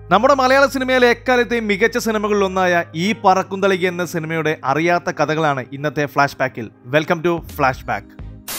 നമ്മുടെ മലയാള സിനിമയിലെ എക്കാലത്തെയും മികച്ച സിനിമകളിലൊന്നായ ഈ പറക്കുന്തളിക എന്ന സിനിമയുടെ അറിയാത്ത കഥകളാണ് ഇന്നത്തെ ഫ്ലാഷ് ബാക്കിൽ വെൽക്കം ടു ഫ്ലാഷ് ബാക്ക്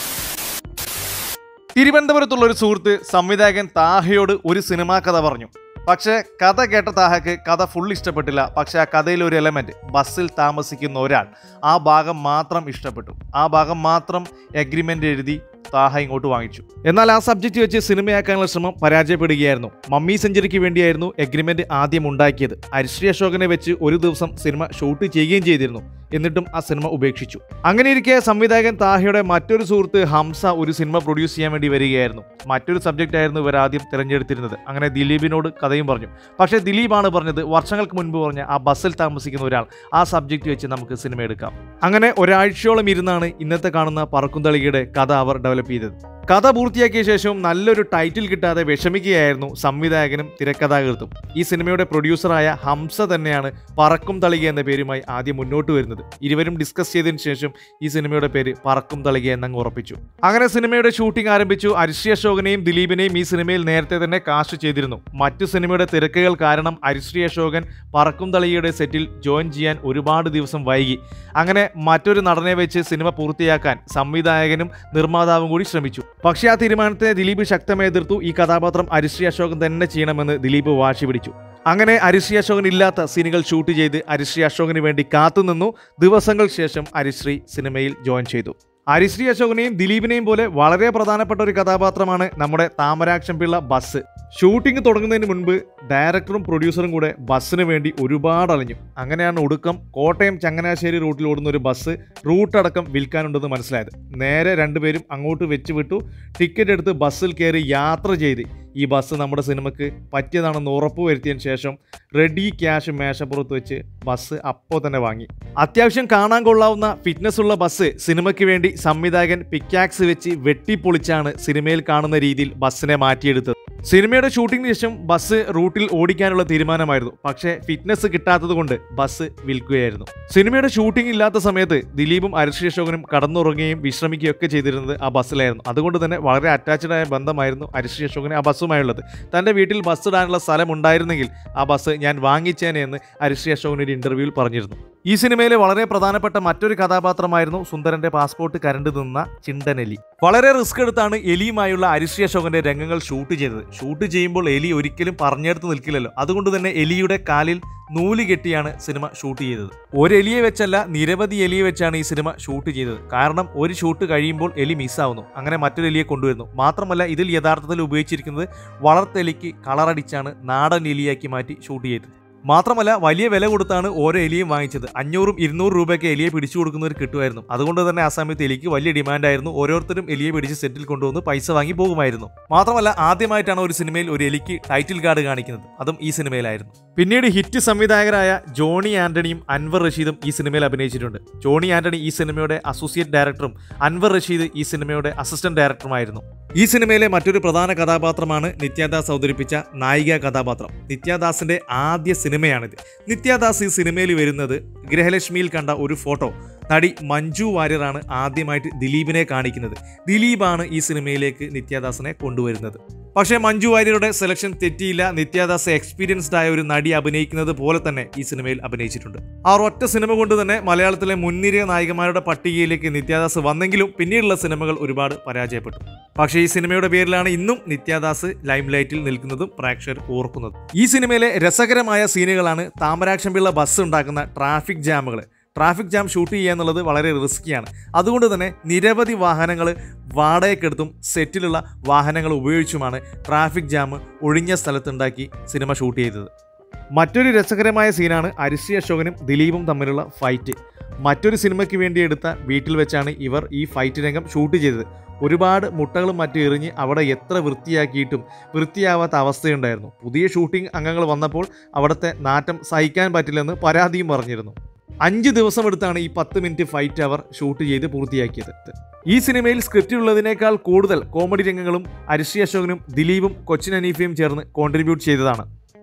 തിരുവനന്തപുരത്തുള്ള ഒരു സുഹൃത്ത് സംവിധായകൻ താഹയോട് ഒരു സിനിമാ കഥ പറഞ്ഞു പക്ഷേ കഥ കേട്ട താഹയ്ക്ക് കഥ ഫുൾ ഇഷ്ടപ്പെട്ടില്ല പക്ഷേ ആ കഥയിൽ ഒരു എലമെന്റ് ബസ്സിൽ താമസിക്കുന്ന ഒരാൾ ആ ഭാഗം മാത്രം ഇഷ്ടപ്പെട്ടു ആ ഭാഗം മാത്രം എഗ്രിമെന്റ് എഴുതി താഹ ഇങ്ങോട്ട് വാങ്ങിച്ചു എന്നാൽ ആ സബ്ജക്റ്റ് വെച്ച് സിനിമയാക്കാനുള്ള ശ്രമം പരാജയപ്പെടുകയായിരുന്നു മമ്മി സെഞ്ചുറിക്ക് വേണ്ടിയായിരുന്നു എഗ്രിമെന്റ് ആദ്യം ഉണ്ടാക്കിയത് അരിശ്രീ അശോകനെ വെച്ച് ഒരു ദിവസം സിനിമ ഷൂട്ട് ചെയ്യുകയും ചെയ്തിരുന്നു എന്നിട്ടും ആ സിനിമ ഉപേക്ഷിച്ചു അങ്ങനെ ഇരിക്കെ സംവിധായകൻ താഹയുടെ മറ്റൊരു സുഹൃത്ത് ഹംസ ഒരു സിനിമ പ്രൊഡ്യൂസ് ചെയ്യാൻ വേണ്ടി വരികയായിരുന്നു മറ്റൊരു സബ്ജക്റ്റ് ആയിരുന്നു ഇവർ ആദ്യം തിരഞ്ഞെടുത്തിരുന്നത് അങ്ങനെ ദിലീപിനോട് കഥയും പറഞ്ഞു പക്ഷേ ദിലീപാണ് പറഞ്ഞത് വർഷങ്ങൾക്ക് മുൻപ് പറഞ്ഞ ആ ബസ്സിൽ താമസിക്കുന്ന ഒരാൾ ആ സബ്ജക്റ്റ് വെച്ച് നമുക്ക് സിനിമ എടുക്കാം അങ്ങനെ ഒരാഴ്ചയോളം ഇരുന്നാണ് ഇന്നത്തെ കാണുന്ന പറക്കുന്തളികയുടെ കഥ അവർ ഡെവലപ്പ് ചെയ്തത് കഥ പൂർത്തിയാക്കിയ ശേഷവും നല്ലൊരു ടൈറ്റിൽ കിട്ടാതെ വിഷമിക്കുകയായിരുന്നു സംവിധായകനും തിരക്കഥാകൃത്തും ഈ സിനിമയുടെ പ്രൊഡ്യൂസറായ ഹംസ തന്നെയാണ് പറക്കും തളിക എന്ന പേരുമായി ആദ്യം മുന്നോട്ട് വരുന്നത് ഇരുവരും ഡിസ്കസ് ചെയ്തതിനു ശേഷം ഈ സിനിമയുടെ പേര് പറക്കും തളിക എന്നങ്ങ് ഉറപ്പിച്ചു അങ്ങനെ സിനിമയുടെ ഷൂട്ടിംഗ് ആരംഭിച്ചു അരിശ്രീ അശോകനെയും ദിലീപിനെയും ഈ സിനിമയിൽ നേരത്തെ തന്നെ കാസ്റ്റ് ചെയ്തിരുന്നു മറ്റു സിനിമയുടെ തിരക്കുകൾ കാരണം അരിശ്രീ അശോകൻ പറക്കും തളികയുടെ സെറ്റിൽ ജോയിൻ ചെയ്യാൻ ഒരുപാട് ദിവസം വൈകി അങ്ങനെ മറ്റൊരു നടനെ വെച്ച് സിനിമ പൂർത്തിയാക്കാൻ സംവിധായകനും നിർമ്മാതാവും കൂടി ശ്രമിച്ചു പക്ഷേ ആ തീരുമാനത്തെ ദിലീപ് ശക്തമായി എതിർത്തു ഈ കഥാപാത്രം അരിശ്രീ അശോകൻ തന്നെ ചെയ്യണമെന്ന് ദിലീപ് വാശി പിടിച്ചു അങ്ങനെ അരിശ്രീ അശോകൻ ഇല്ലാത്ത സീനുകൾ ഷൂട്ട് ചെയ്ത് അരിശ്രീ അശോകന് വേണ്ടി കാത്തുനിന്നു ദിവസങ്ങൾ ശേഷം അരിശ്രീ സിനിമയിൽ ജോയിൻ ചെയ്തു ഹരിശ്രീ അശോകനെയും ദിലീപിനെയും പോലെ വളരെ പ്രധാനപ്പെട്ട ഒരു കഥാപാത്രമാണ് നമ്മുടെ താമരാക്ഷം പിള്ള ബസ് ഷൂട്ടിംഗ് തുടങ്ങുന്നതിന് മുൻപ് ഡയറക്ടറും പ്രൊഡ്യൂസറും കൂടെ ബസ്സിന് വേണ്ടി ഒരുപാട് അലഞ്ഞു അങ്ങനെയാണ് ഒടുക്കം കോട്ടയം ചങ്ങനാശ്ശേരി റൂട്ടിൽ ഓടുന്ന ഒരു ബസ് റൂട്ടടക്കം വിൽക്കാനുണ്ടെന്ന് മനസ്സിലായത് നേരെ രണ്ടുപേരും അങ്ങോട്ട് വെച്ച് വിട്ടു ടിക്കറ്റ് എടുത്ത് ബസ്സിൽ കയറി യാത്ര ചെയ്ത് ഈ ബസ് നമ്മുടെ സിനിമയ്ക്ക് പറ്റിയതാണെന്ന് ഉറപ്പ് വരുത്തിയതിന് ശേഷം റെഡി ക്യാഷ് മേശപ്പുറത്ത് വെച്ച് ബസ് അപ്പോൾ തന്നെ വാങ്ങി അത്യാവശ്യം കാണാൻ കൊള്ളാവുന്ന ഫിറ്റ്നസ് ഉള്ള ബസ് സിനിമയ്ക്ക് വേണ്ടി സംവിധായകൻ പിക്കാക്സ് വെച്ച് വെട്ടിപ്പൊളിച്ചാണ് സിനിമയിൽ കാണുന്ന രീതിയിൽ ബസ്സിനെ മാറ്റിയെടുത്തത് സിനിമയുടെ ഷൂട്ടിംഗിന് ശേഷം ബസ് റൂട്ടിൽ ഓടിക്കാനുള്ള തീരുമാനമായിരുന്നു പക്ഷേ ഫിറ്റ്നസ് കിട്ടാത്തത് കൊണ്ട് ബസ് വിൽക്കുകയായിരുന്നു സിനിമയുടെ ഷൂട്ടിംഗ് ഇല്ലാത്ത സമയത്ത് ദിലീപും അരിശ്രീ അശോകനും കടന്നുറങ്ങുകയും വിശ്രമിക്കുകയും ഒക്കെ ചെയ്തിരുന്നത് ആ ബസ്സിലായിരുന്നു അതുകൊണ്ട് തന്നെ വളരെ അറ്റാച്ച്ഡ് ആയ ബന്ധമായിരുന്നു അരിശ്രീ അശോകന് ആ ബസ്സുമായുള്ളത് തൻ്റെ വീട്ടിൽ ബസ് ഇടാനുള്ള സ്ഥലം ഉണ്ടായിരുന്നെങ്കിൽ ആ ബസ് ഞാൻ വാങ്ങിച്ചേനെ എന്ന് അരിശ്രീ അശോകൻ ഒരു ഇന്റർവ്യൂവിൽ പറഞ്ഞിരുന്നു ഈ സിനിമയിലെ വളരെ പ്രധാനപ്പെട്ട മറ്റൊരു കഥാപാത്രമായിരുന്നു സുന്ദരന്റെ പാസ്പോർട്ട് കരണ്ട് നിന്ന ചിണ്ടനെലി വളരെ റിസ്ക് എടുത്താണ് എലിയുമായുള്ള അരിശ്രീ അശോകന്റെ രംഗങ്ങൾ ഷൂട്ട് ചെയ്തത് ഷൂട്ട് ചെയ്യുമ്പോൾ എലി ഒരിക്കലും പറഞ്ഞെടുത്ത് നിൽക്കില്ലല്ലോ അതുകൊണ്ട് തന്നെ എലിയുടെ കാലിൽ നൂല് കെട്ടിയാണ് സിനിമ ഷൂട്ട് ചെയ്തത് ഒരു എലിയെ വെച്ചല്ല നിരവധി എലിയെ വെച്ചാണ് ഈ സിനിമ ഷൂട്ട് ചെയ്തത് കാരണം ഒരു ഷൂട്ട് കഴിയുമ്പോൾ എലി മിസ്സാവുന്നു അങ്ങനെ മറ്റൊരു എലിയെ കൊണ്ടുവരുന്നു മാത്രമല്ല ഇതിൽ യഥാർത്ഥത്തിൽ ഉപയോഗിച്ചിരിക്കുന്നത് വളർത്തെലിക്ക് കളറടിച്ചാണ് നാടൻ എലിയാക്കി മാറ്റി ഷൂട്ട് ചെയ്തത് മാത്രമല്ല വലിയ വില കൊടുത്താണ് ഓരോ എലിയും വാങ്ങിച്ചത് അഞ്ഞൂറും ഇരുന്നൂറ് രൂപയൊക്കെ എലിയെ പിടിച്ചു കൊടുക്കുന്നവർ കിട്ടുമായിരുന്നു അതുകൊണ്ട് തന്നെ ആ സമയത്ത് എലിക്ക് വലിയ ഡിമാൻഡായിരുന്നു ഓരോരുത്തരും എലിയെ പിടിച്ച് സെറ്റിൽ കൊണ്ടുവന്ന് പൈസ വാങ്ങി പോകുമായിരുന്നു മാത്രമല്ല ആദ്യമായിട്ടാണ് ഒരു സിനിമയിൽ ഒരു എലിക്ക് ടൈറ്റിൽ കാർഡ് കാണിക്കുന്നത് അതും ഈ സിനിമയിലായിരുന്നു പിന്നീട് ഹിറ്റ് സംവിധായകരായ ജോണി ആന്റണിയും അൻവർ റഷീദും ഈ സിനിമയിൽ അഭിനയിച്ചിട്ടുണ്ട് ജോണി ആന്റണി ഈ സിനിമയുടെ അസോസിയേറ്റ് ഡയറക്ടറും അൻവർ റഷീദ് ഈ സിനിമയുടെ അസിസ്റ്റന്റ് ഡയറക്ടറുമായിരുന്നു ഈ സിനിമയിലെ മറ്റൊരു പ്രധാന കഥാപാത്രമാണ് നിത്യാദാസ് അവതരിപ്പിച്ച നായിക കഥാപാത്രം നിത്യാദാസിന്റെ ആദ്യ സിനിമയാണിത് നിത്യാദാസ് ഈ സിനിമയിൽ വരുന്നത് ഗൃഹലക്ഷ്മിയിൽ കണ്ട ഒരു ഫോട്ടോ നടി മഞ്ജു വാര്യറാണ് ആദ്യമായിട്ട് ദിലീപിനെ കാണിക്കുന്നത് ദിലീപാണ് ഈ സിനിമയിലേക്ക് നിത്യാദാസിനെ കൊണ്ടുവരുന്നത് പക്ഷേ മഞ്ജു വാര്യരുടെ സെലക്ഷൻ തെറ്റിയില്ല നിത്യാദാസ് എക്സ്പീരിയൻസ്ഡ് ആയ ഒരു നടി അഭിനയിക്കുന്നത് പോലെ തന്നെ ഈ സിനിമയിൽ അഭിനയിച്ചിട്ടുണ്ട് ആ ഒറ്റ സിനിമ കൊണ്ട് തന്നെ മലയാളത്തിലെ മുൻനിര നായികമാരുടെ പട്ടികയിലേക്ക് നിത്യാദാസ് വന്നെങ്കിലും പിന്നീടുള്ള സിനിമകൾ ഒരുപാട് പരാജയപ്പെട്ടു പക്ഷേ ഈ സിനിമയുടെ പേരിലാണ് ഇന്നും നിത്യാദാസ് ലൈം ലൈറ്റിൽ നിൽക്കുന്നതും പ്രേക്ഷകർ ഓർക്കുന്നതും ഈ സിനിമയിലെ രസകരമായ സീനുകളാണ് താമരാക്ഷം പിള്ള ബസ് ഉണ്ടാക്കുന്ന ട്രാഫിക് ജാമുകൾ ട്രാഫിക് ജാം ഷൂട്ട് ചെയ്യുക എന്നുള്ളത് വളരെ റിസ്ക്കിയാണ് അതുകൊണ്ട് തന്നെ നിരവധി വാഹനങ്ങൾ വാടകയ്ക്കെടുത്തും സെറ്റിലുള്ള വാഹനങ്ങൾ ഉപയോഗിച്ചുമാണ് ട്രാഫിക് ജാം ഒഴിഞ്ഞ സ്ഥലത്തുണ്ടാക്കി സിനിമ ഷൂട്ട് ചെയ്തത് മറ്റൊരു രസകരമായ സീനാണ് അരിശ്രീ അശോകനും ദിലീപും തമ്മിലുള്ള ഫൈറ്റ് മറ്റൊരു സിനിമയ്ക്ക് വേണ്ടി എടുത്ത വീട്ടിൽ വെച്ചാണ് ഇവർ ഈ ഫൈറ്റ് രംഗം ഷൂട്ട് ചെയ്തത് ഒരുപാട് മുട്ടകളും മറ്റും എറിഞ്ഞ് അവിടെ എത്ര വൃത്തിയാക്കിയിട്ടും വൃത്തിയാവാത്ത അവസ്ഥയുണ്ടായിരുന്നു പുതിയ ഷൂട്ടിംഗ് അംഗങ്ങൾ വന്നപ്പോൾ അവിടുത്തെ നാറ്റം സഹിക്കാൻ പറ്റില്ലെന്ന് പരാതിയും പറഞ്ഞിരുന്നു അഞ്ച് ദിവസം എടുത്താണ് ഈ പത്ത് മിനിറ്റ് ഫൈറ്റ് അവർ ഷൂട്ട് ചെയ്ത് പൂർത്തിയാക്കിയത് ഈ സിനിമയിൽ സ്ക്രിപ്റ്റിലുള്ളതിനേക്കാൾ കൂടുതൽ കോമഡി രംഗങ്ങളും അരിശ്രീ അശോകനും ദിലീപും കൊച്ചിൻ അനീഫയും ചേർന്ന് കോൺട്രിബ്യൂട്ട് ചെയ്തതാണ്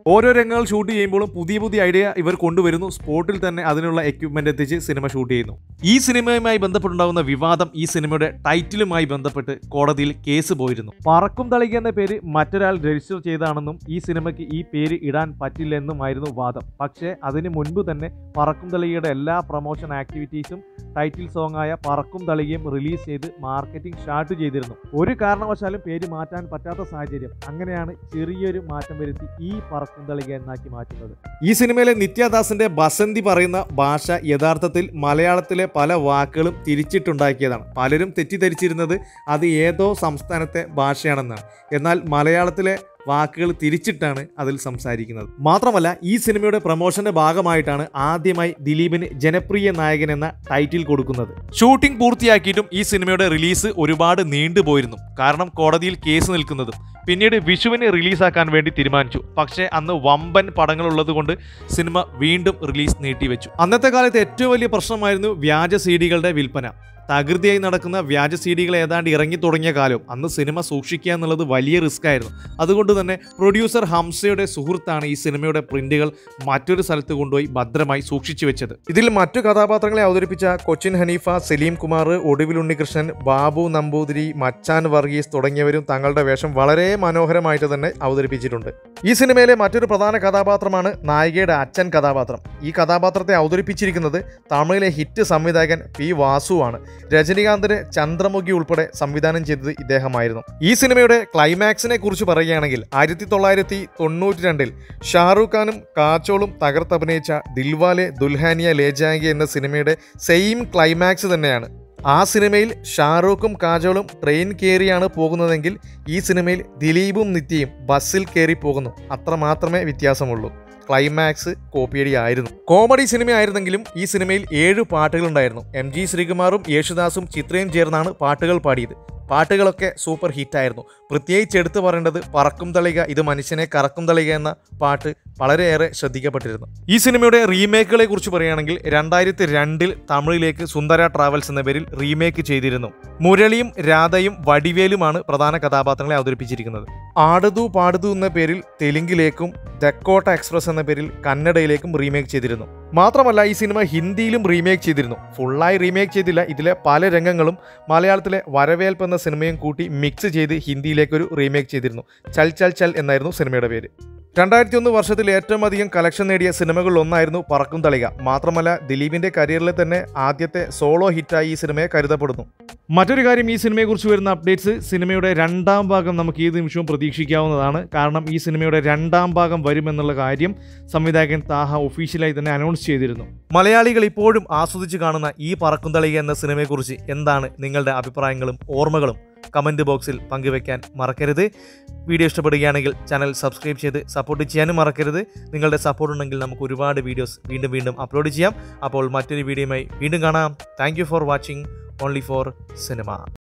ഓരോ രംഗങ്ങൾ ഷൂട്ട് ചെയ്യുമ്പോഴും പുതിയ പുതിയ ഐഡിയ ഇവർ കൊണ്ടുവരുന്നു സ്പോട്ടിൽ തന്നെ അതിനുള്ള എക്യുപ്മെന്റ് എത്തിച്ച് സിനിമ ഷൂട്ട് ചെയ്യുന്നു ഈ സിനിമയുമായി ബന്ധപ്പെട്ടുണ്ടാകുന്ന വിവാദം ഈ സിനിമയുടെ ടൈറ്റിലുമായി ബന്ധപ്പെട്ട് കോടതിയിൽ കേസ് പോയിരുന്നു പറക്കും തളിക എന്ന പേര് മറ്റൊരാൾ രജിസ്റ്റർ ചെയ്താണെന്നും ഈ സിനിമയ്ക്ക് ഈ പേര് ഇടാൻ പറ്റില്ലെന്നുമായിരുന്നു വാദം പക്ഷേ അതിന് മുൻപ് തന്നെ പറക്കും തളികയുടെ എല്ലാ പ്രൊമോഷൻ ആക്ടിവിറ്റീസും ടൈറ്റിൽ സോങ് ആയ പറക്കും തളികയും റിലീസ് ചെയ്ത് മാർക്കറ്റിംഗ് സ്റ്റാർട്ട് ചെയ്തിരുന്നു ഒരു കാരണവശാലും പേര് മാറ്റാൻ പറ്റാത്ത സാഹചര്യം അങ്ങനെയാണ് ചെറിയൊരു മാറ്റം വരുത്തി ഈ പറക്കും തളിക എന്നാക്കി മാറ്റുന്നത് ഈ സിനിമയിലെ നിത്യദാസിന്റെ ബസന്തി പറയുന്ന ഭാഷ യഥാർത്ഥത്തിൽ മലയാളത്തിലെ പല വാക്കുകളും തിരിച്ചിട്ടുണ്ടാക്കിയതാണ് പലരും തെറ്റിദ്ധരിച്ചിരുന്നത് അത് ഏതോ സംസ്ഥാനത്തെ ഭാഷയാണെന്നാണ് എന്നാൽ മലയാളത്തിലെ വാക്കുകൾ തിരിച്ചിട്ടാണ് അതിൽ സംസാരിക്കുന്നത് മാത്രമല്ല ഈ സിനിമയുടെ പ്രൊമോഷന്റെ ഭാഗമായിട്ടാണ് ആദ്യമായി ദിലീപിന് ജനപ്രിയ നായകൻ എന്ന ടൈറ്റിൽ കൊടുക്കുന്നത് ഷൂട്ടിംഗ് പൂർത്തിയാക്കിയിട്ടും ഈ സിനിമയുടെ റിലീസ് ഒരുപാട് നീണ്ടുപോയിരുന്നു കാരണം കോടതിയിൽ കേസ് നിൽക്കുന്നതും പിന്നീട് വിഷുവിന് റിലീസാക്കാൻ വേണ്ടി തീരുമാനിച്ചു പക്ഷേ അന്ന് വമ്പൻ പടങ്ങളുള്ളത് കൊണ്ട് സിനിമ വീണ്ടും റിലീസ് നീട്ടിവെച്ചു അന്നത്തെ കാലത്ത് ഏറ്റവും വലിയ പ്രശ്നമായിരുന്നു വ്യാജ സി ഡികളുടെ വിൽപ്പന തകൃതിയായി നടക്കുന്ന വ്യാജ സി ഡികൾ ഏതാണ്ട് ഇറങ്ങി തുടങ്ങിയ കാലം അന്ന് സിനിമ സൂക്ഷിക്കുക എന്നുള്ളത് വലിയ റിസ്ക് ആയിരുന്നു അതുകൊണ്ട് തന്നെ പ്രൊഡ്യൂസർ ഹംസയുടെ സുഹൃത്താണ് ഈ സിനിമയുടെ പ്രിന്റുകൾ മറ്റൊരു സ്ഥലത്ത് കൊണ്ടുപോയി ഭദ്രമായി സൂക്ഷിച്ചു വെച്ചത് ഇതിൽ മറ്റു കഥാപാത്രങ്ങളെ അവതരിപ്പിച്ച കൊച്ചിൻ ഹനീഫ സലീം കുമാർ ഒടുവിൽ ഉണ്ണികൃഷ്ണൻ ബാബു നമ്പൂതിരി മച്ചാൻ വർഗീസ് തുടങ്ങിയവരും തങ്ങളുടെ വേഷം വളരെ മനോഹരമായിട്ട് തന്നെ അവതരിപ്പിച്ചിട്ടുണ്ട് ഈ സിനിമയിലെ മറ്റൊരു പ്രധാന കഥാപാത്രമാണ് നായികയുടെ അച്ഛൻ കഥാപാത്രം ഈ കഥാപാത്രത്തെ അവതരിപ്പിച്ചിരിക്കുന്നത് തമിഴിലെ ഹിറ്റ് സംവിധായകൻ പി വാസുവാണ് രജനികാന്തിന് ചന്ദ്രമുഖി ഉൾപ്പെടെ സംവിധാനം ചെയ്തത് ഇദ്ദേഹമായിരുന്നു ഈ സിനിമയുടെ ക്ലൈമാക്സിനെ കുറിച്ച് പറയുകയാണെങ്കിൽ ആയിരത്തി തൊള്ളായിരത്തി തൊണ്ണൂറ്റി രണ്ടിൽ ഷാറൂഖ് ഖാനും കാച്ചോളും തകർത്തഭിനയിച്ച ദിൽവാലെ ദുൽഹാനിയ ലേജാങ്കി എന്ന സിനിമയുടെ സെയിം ക്ലൈമാക്സ് തന്നെയാണ് ആ സിനിമയിൽ ഷാറൂഖും കാജോളും ട്രെയിൻ കയറിയാണ് പോകുന്നതെങ്കിൽ ഈ സിനിമയിൽ ദിലീപും നിത്യയും ബസ്സിൽ കയറി പോകുന്നു അത്ര മാത്രമേ വ്യത്യാസമുള്ളൂ ക്ലൈമാക്സ് കോപ്പിയടി ആയിരുന്നു കോമഡി സിനിമ ആയിരുന്നെങ്കിലും ഈ സിനിമയിൽ ഏഴ് പാട്ടുകളുണ്ടായിരുന്നു എം ജി ശ്രീകുമാറും യേശുദാസും ചിത്രയും ചേർന്നാണ് പാട്ടുകൾ പാടിയത് പാട്ടുകളൊക്കെ സൂപ്പർ ഹിറ്റായിരുന്നു പ്രത്യേകിച്ച് എടുത്തു പറയേണ്ടത് പറക്കും തളിക ഇത് മനുഷ്യനെ കറക്കും തളിക എന്ന പാട്ട് വളരെയേറെ ശ്രദ്ധിക്കപ്പെട്ടിരുന്നു ഈ സിനിമയുടെ റീമേക്കുകളെ കുറിച്ച് പറയുകയാണെങ്കിൽ രണ്ടായിരത്തി രണ്ടിൽ തമിഴിലേക്ക് സുന്ദര ട്രാവൽസ് എന്ന പേരിൽ റീമേക്ക് ചെയ്തിരുന്നു മുരളിയും രാധയും വടിവേലുമാണ് പ്രധാന കഥാപാത്രങ്ങളെ അവതരിപ്പിച്ചിരിക്കുന്നത് ആടുതു പാടുതു എന്ന പേരിൽ തെലുങ്കിലേക്കും ദക്കോട്ട എക്സ്പ്രസ് എന്ന പേരിൽ കന്നഡയിലേക്കും റീമേക്ക് ചെയ്തിരുന്നു മാത്രമല്ല ഈ സിനിമ ഹിന്ദിയിലും റീമേക്ക് ചെയ്തിരുന്നു ഫുള്ളായി റീമേക്ക് ചെയ്തില്ല ഇതിലെ പല രംഗങ്ങളും മലയാളത്തിലെ വരവേൽപ്പ് എന്ന സിനിമയും കൂട്ടി മിക്സ് ചെയ്ത് ഹിന്ദിയിലേക്കൊരു റീമേക്ക് ചെയ്തിരുന്നു ചൽ ചൽ ചൽ എന്നായിരുന്നു സിനിമയുടെ പേര് രണ്ടായിരത്തി ഒന്ന് വർഷത്തിൽ ഏറ്റവും അധികം കളക്ഷൻ നേടിയ സിനിമകളിൽ ഒന്നായിരുന്നു പറക്കും തളിക മാത്രമല്ല ദിലീപിന്റെ കരിയറിലെ തന്നെ ആദ്യത്തെ സോളോ ഹിറ്റായി ഈ സിനിമയെ കരുതപ്പെടുന്നു മറ്റൊരു കാര്യം ഈ സിനിമയെക്കുറിച്ച് വരുന്ന അപ്ഡേറ്റ്സ് സിനിമയുടെ രണ്ടാം ഭാഗം നമുക്ക് ഏത് നിമിഷവും പ്രതീക്ഷിക്കാവുന്നതാണ് കാരണം ഈ സിനിമയുടെ രണ്ടാം ഭാഗം വരുമെന്നുള്ള കാര്യം സംവിധായകൻ താഹ ഒഫീഷ്യലായി തന്നെ അനൗൺസ് ചെയ്തിരുന്നു മലയാളികൾ ഇപ്പോഴും ആസ്വദിച്ച് കാണുന്ന ഈ പറക്കും തളിക എന്ന സിനിമയെക്കുറിച്ച് എന്താണ് നിങ്ങളുടെ അഭിപ്രായങ്ങളും ഓർമ്മകളും കമൻറ്റ് ബോക്സിൽ പങ്കുവെക്കാൻ മറക്കരുത് വീഡിയോ ഇഷ്ടപ്പെടുകയാണെങ്കിൽ ചാനൽ സബ്സ്ക്രൈബ് ചെയ്ത് സപ്പോർട്ട് ചെയ്യാനും മറക്കരുത് നിങ്ങളുടെ സപ്പോർട്ട് ഉണ്ടെങ്കിൽ നമുക്ക് ഒരുപാട് വീഡിയോസ് വീണ്ടും വീണ്ടും അപ്ലോഡ് ചെയ്യാം അപ്പോൾ മറ്റൊരു വീഡിയോയുമായി വീണ്ടും കാണാം thank for watching only for cinema